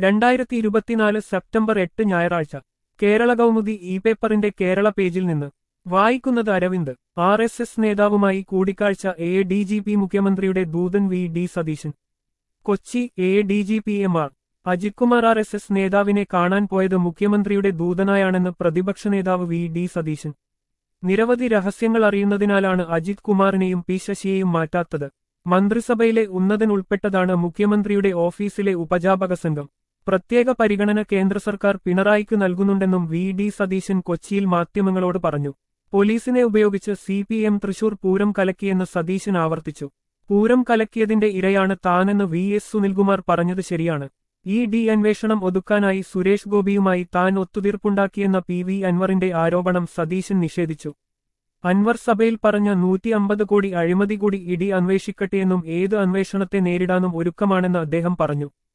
രണ്ടായിരത്തി ഇരുപത്തിനാല് സെപ്റ്റംബർ എട്ട് ഞായറാഴ്ച കേരള കൗമുദി ഇ പേപ്പറിന്റെ കേരള പേജിൽ നിന്ന് വായിക്കുന്നത് അരവിന്ദ് ആർ എസ് എസ് നേതാവുമായി കൂടിക്കാഴ്ച എ ഡി ജി പി മുഖ്യമന്ത്രിയുടെ ദൂതൻ V D Satheesan Kochi A D G P M R Ajith Kumar R S S നേതാവിനെ കാണാൻ പോയത് മുഖ്യമന്ത്രിയുടെ ദൂതനായാണെന്ന് പ്രതിപക്ഷ നേതാവ് വി ഡി സതീശൻ നിരവധി രഹസ്യങ്ങൾ അറിയുന്നതിനാലാണ് അജിത് കുമാറിനെയും പി ശശിയെയും മാറ്റാത്തത് മന്ത്രിസഭയിലെ ഉന്നതൻ ഉൾപ്പെട്ടതാണ് മുഖ്യമന്ത്രിയുടെ ഓഫീസിലെ ഉപജാപക സംഘം പ്രത്യേക പരിഗണന കേന്ദ്ര സർക്കാർ പിണറായിക്ക് നൽകുന്നുണ്ടെന്നും വി ഡി സതീശൻ കൊച്ചിയിൽ മാധ്യമങ്ങളോട് പറഞ്ഞു പോലീസിനെ ഉപയോഗിച്ച് C P M Thrissur Pooram കലക്കിയെന്ന് സതീശൻ ആവർത്തിച്ചു പൂരം കലക്കിയതിന്റെ ഇരയാണ് താനെന്ന് വി എസ് സുനിൽകുമാർ പറഞ്ഞത് ശരിയാണ് ഈ ഡി അന്വേഷണം ഒതുക്കാനായി സുരേഷ് ഗോപിയുമായി താൻ ഒത്തുതീർപ്പുണ്ടാക്കിയെന്ന പി വി അൻവറിന്റെ ആരോപണം സതീശൻ നിഷേധിച്ചു അൻവർ സഭയിൽ പറഞ്ഞ നൂറ്റി അമ്പത് കോടി അഴിമതി കൂടി ഇടി അന്വേഷിക്കട്ടെയെന്നും ഏത് അന്വേഷണത്തെ നേരിടാനും ഒരുക്കമാണെന്ന് അദ്ദേഹം പറഞ്ഞു